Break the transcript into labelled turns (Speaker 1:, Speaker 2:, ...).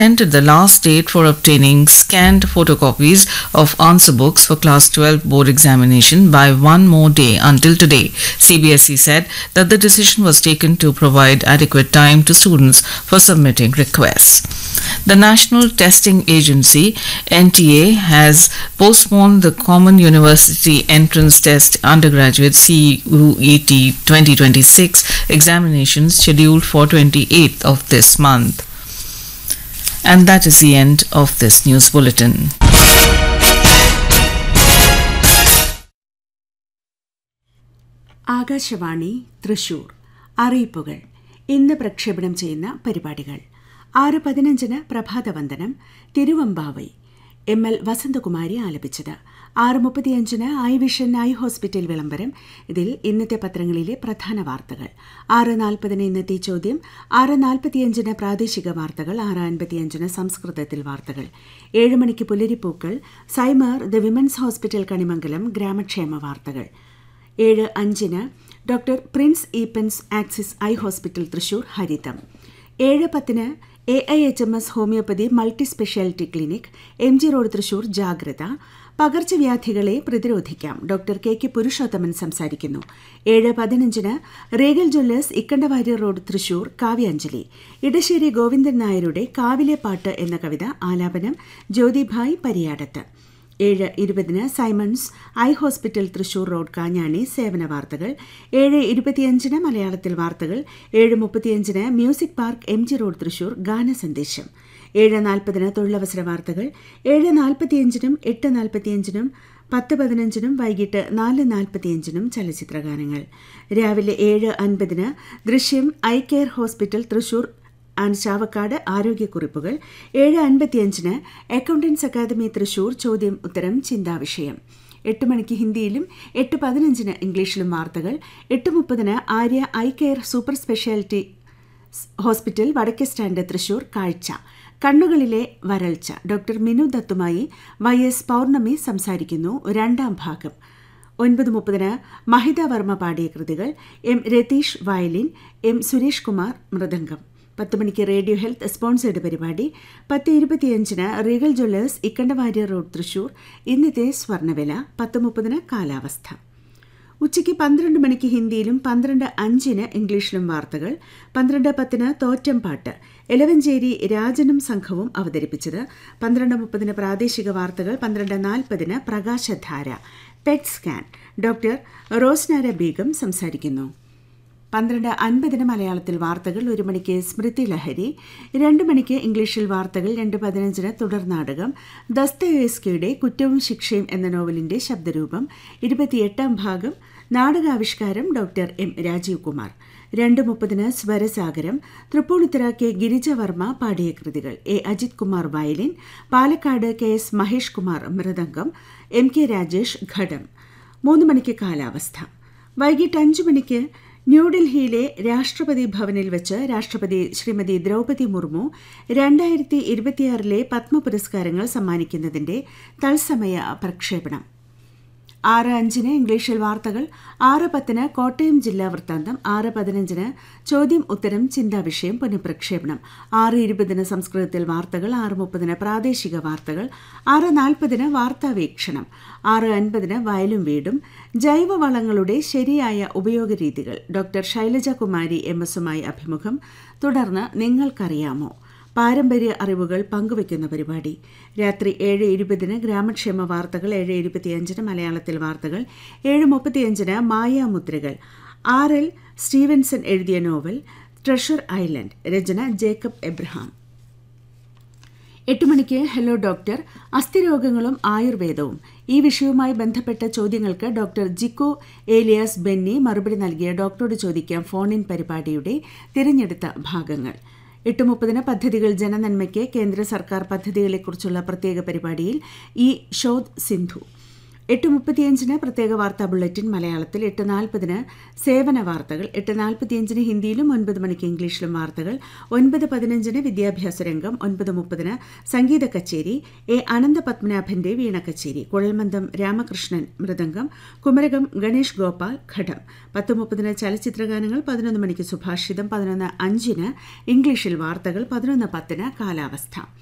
Speaker 1: entered the last date for obtaining scanned photocopies of answer books for class 12 board examination by one more day until today. CBSE said that the decision was taken to provide adequate time to students for submitting requests. The National Testing Agency NTA has postponed the Common University Entrance Test Undergraduate CUET 2026 examinations scheduled for 28th of this month. And that is the end of this news bulletin.
Speaker 2: Akashvani Thrissur അറിയിപ്പുകൾ ഇന്ന് പ്രക്ഷേപണം ചെയ്യുന്ന പരിപാടികൾ ആറ് പതിനഞ്ചിന് പ്രഭാതവന്ദനം Thiruvembavai M L Vasanthakumari ആലപിച്ചത് ആറ് മുപ്പത്തിയഞ്ചിന് ഐ വിഷൻ ഐ ഹോസ്പിറ്റൽ വിളംബരം ഇതിൽ ഇന്നത്തെ പത്രങ്ങളിലെ പ്രധാന വാർത്തകൾ ആറ് നാൽപ്പതിന് ഇന്നത്തെ ചോദ്യം ആറ് നാൽപ്പത്തിയഞ്ചിന് പ്രാദേശിക വാർത്തകൾ ആറ് അൻപത്തിയഞ്ചിന് സംസ്കൃതത്തിൽ വാർത്തകൾ ഏഴ് മണിക്ക് പുലരിപ്പൂക്കൾ സൈമർ ദ വിമൻസ് ഹോസ്പിറ്റൽ കണിമംഗലം ഗ്രാമക്ഷേമ വാർത്തകൾ ഏഴ് അഞ്ചിന് ഡോക്ടർ പ്രിൻസ് ഈപ്പൻസ് ആക്സിസ് ഐ ഹോസ്പിറ്റൽ തൃശൂർ ഹരിതം ഏഴ് പത്തിന് A I H M S homeopathy multi speciality clinic M G road Thrissur ജാഗ്രത പകർച്ചവ്യാധികളെ പ്രതിരോധിക്കാം ഡോക്ടർ കെ കെ പുരുഷോത്തമൻ സംസാരിക്കുന്നു ഏഴ് പതിനഞ്ചിന് Regal jewellers Ikkanda Warrier road Thrissur കാവ്യാഞ്ജലി ഇടശ്ശേരി ഗോവിന്ദൻ നായരുടെ കാവിലെ പാട്ട് എന്ന കവിത ആലാപനം ജ്യോതിഭായ് പരിയാടത്ത് ഏഴ് ഇരുപതിന് Simon's eye hospital Thrissur road Kanjani സേവന വാർത്തകൾ ഏഴ് ഇരുപത്തിയഞ്ചിന് മലയാളത്തിൽ വാർത്തകൾ ഏഴ് മുപ്പത്തിയഞ്ചിന് music park M G road Thrissur ഗാന സന്ദേശം ഏഴ് നാൽപ്പതിന് തൊഴിലവസര വാർത്തകൾ ഏഴ് നാൽപ്പത്തിയഞ്ചിനും എട്ട് നാൽപ്പത്തിയഞ്ചിനും പത്ത് പതിനഞ്ചിനും വൈകിട്ട് നാല് നാൽപ്പത്തിയഞ്ചിനും ചലച്ചിത്രഗാനങ്ങൾ രാവിലെ ഏഴ് അൻപതിന് Drishyam eye care hospital Thrissur and Chavakkad ആരോഗ്യക്കുറിപ്പുകൾ ഏഴ് അൻപത്തിയഞ്ചിന് അക്കൗണ്ടൻസ് അക്കാദമി തൃശൂർ ചോദ്യം ഉത്തരം ചിന്താവിഷയം എട്ട് മണിക്ക് ഹിന്ദിയിലും എട്ട് പതിനഞ്ചിന് ഇംഗ്ലീഷിലും വാർത്തകൾ എട്ട് മുപ്പതിന് Arya eye care super speciality hospital വടക്കേ സ്റ്റാൻഡ് തൃശൂർ കാഴ്ച കണ്ണുകളിലെ വരൾച്ച ഡോക്ടർ മിനു ദത്തുമായി വൈ എസ് പൗർണമി സംസാരിക്കുന്നു രണ്ടാം ഭാഗം ഒൻപത് മുപ്പതിന് മഹിത വർമ്മ പാടിയ കൃതികൾ M Ratheesh violin M Suresh Kumar mridangam പത്ത് മണിക്ക് റേഡിയോ ഹെൽത്ത് സ്പോൺസേഡ് പരിപാടി പത്ത് ഇരുപത്തിയഞ്ചിന് Regal jewellers Ikkanda Warrier road Thrissur ഇന്നത്തെ സ്വർണ്ണവില പത്ത് മുപ്പതിന് കാലാവസ്ഥ ഉച്ചയ്ക്ക് പന്ത്രണ്ട് മണിക്ക് ഹിന്ദിയിലും പന്ത്രണ്ട് അഞ്ചിന് ഇംഗ്ലീഷിലും വാർത്തകൾ പന്ത്രണ്ട് പത്തിന് തോറ്റം പാട്ട് എലവഞ്ചേരി രാജനും സംഘവും അവതരിപ്പിച്ചത് പന്ത്രണ്ട് മുപ്പതിന് പ്രാദേശിക വാർത്തകൾ പന്ത്രണ്ട് നാൽപ്പതിന് പ്രകാശധാര PET scan doctor Rosnara Begum സംസാരിക്കുന്നു പന്ത്രണ്ട് അൻപതിന് മലയാളത്തിൽ വാർത്തകൾ ഒരു മണിക്ക് സ്മൃതി ലഹരി രണ്ട് മണിക്ക് ഇംഗ്ലീഷിൽ വാർത്തകൾ രണ്ട് പതിനഞ്ചിന് തുടർ നാടകം ദസ്തയേസ്കയുടെ കുറ്റവും ശിക്ഷയും എന്ന നോവലിന്റെ ശബ്ദരൂപം ഇരുപത്തിയെട്ടാം ഭാഗം നാടകാവിഷ്കാരം ഡോക്ടർ എം രാജീവ് കുമാർ രണ്ട് മുപ്പതിന് സ്വരസാഗരം തൃപ്പൂണിത്തുറ കെ ഗിരിജവർമ്മ പാടിയ കൃതികൾ A Ajith Kumar violin Palakkad K S Mahesh Kumar mridangam M K Rajesh ghatam മൂന്ന് മണിക്ക് കാലാവസ്ഥ വൈകിട്ട് അഞ്ചു മണിക്ക് ന്യൂഡൽഹിയിലെ രാഷ്ട്രപതി ഭവനിൽ വെച്ച് രാഷ്ട്രപതി ശ്രീമതി ദ്രൗപതി മുർമു രണ്ടായിരത്തി ഇരുപത്തിയാറിലെ പത്മ പുരസ്കാരങ്ങൾ സമ്മാനിക്കുന്നതിന്റെ തത്സമയ പ്രക്ഷേപണം ആറ് അഞ്ചിന് ഇംഗ്ലീഷിൽ വാർത്തകൾ ആറ് പത്തിന് കോട്ടയം ജില്ലാ വൃത്താന്തം ആറ് പതിനഞ്ചിന് ചോദ്യം ഉത്തരം ചിന്താവിഷയം പുനഃപ്രക്ഷേപണം ആറ് ഇരുപതിന് സംസ്കൃതത്തിൽ വാർത്തകൾ ആറ് മുപ്പതിന് പ്രാദേശിക വാർത്തകൾ ആറ് നാൽപ്പതിന് വാർത്താവീക്ഷണം ആറ് അൻപതിന് വയലും വീടും ജൈവവളങ്ങളുടെ ശരിയായ ഉപയോഗ രീതികൾ ഡോക്ടർ ശൈലജ കുമാരി എം എസുമായി അഭിമുഖം തുടർന്ന് നിങ്ങൾക്കറിയാമോ പാരമ്പര്യ അറിവുകൾ പങ്കുവയ്ക്കുന്ന പരിപാടി രാത്രി ഏഴ് ഇരുപതിന് ഗ്രാമക്ഷേമ വാർത്തകൾ ഏഴ് ഇരുപത്തിയഞ്ചിന് മലയാളത്തിൽ വാർത്തകൾ ഏഴ് മുപ്പത്തിയഞ്ചിന് മായാമുദ്രകൾ ആർ എൽ സ്റ്റീവൻസൺ എഴുതിയ നോവൽ ട്രഷർ ഐലൻഡ് രചന ജേക്കബ് എബ്രഹാം എട്ട് മണിക്ക് ഹലോ ഡോക്ടർ അസ്ഥിരോഗങ്ങളും ആയുർവേദവും ഈ വിഷയവുമായി ബന്ധപ്പെട്ട ചോദ്യങ്ങൾക്ക് ഡോക്ടർ ജിക്കോ ഏലിയാസ് ബെന്നി മറുപടി നൽകിയ ഡോക്ടറോട് ചോദിക്കാം ഫോൺ ഇൻ പരിപാടിയുടെ തിരഞ്ഞെടുത്ത ഭാഗങ്ങൾ എട്ട് മുപ്പതിന് പദ്ധതികൾ ജനനന്മയ്ക്ക് കേന്ദ്ര സർക്കാർ പദ്ധതികളെക്കുറിച്ചുള്ള പ്രത്യേക പരിപാടിയിൽ ഈ ഷോദ് സിന്ധു എട്ട് മുപ്പത്തിയഞ്ചിന് പ്രത്യേക വാർത്താ ബുള്ളറ്റിൻ മലയാളത്തിൽ എട്ട് നാൽപ്പതിന് സേവന വാർത്തകൾ എട്ട് നാൽപ്പത്തിയഞ്ചിന് ഹിന്ദിയിലും ഒൻപത് മണിക്ക് ഇംഗ്ലീഷിലും വാർത്തകൾ ഒൻപത് പതിനഞ്ചിന് വിദ്യാഭ്യാസ രംഗം ഒൻപത് മുപ്പതിന് സംഗീത കച്ചേരി എ അനന്ത പത്മനാഭന്റെ വീണ കച്ചേരി കുഴൽമന്ദം രാമകൃഷ്ണൻ മൃദംഗം കുമരകം ഗണേഷ് ഗോപാൽ ഘടം പത്ത് മുപ്പതിന് ചലച്ചിത്രഗാനങ്ങൾ പതിനൊന്ന് മണിക്ക് സുഭാഷിതം പതിനൊന്ന് അഞ്ചിന് ഇംഗ്ലീഷിൽ വാർത്തകൾ പതിനൊന്ന് പത്തിന് കാലാവസ്ഥ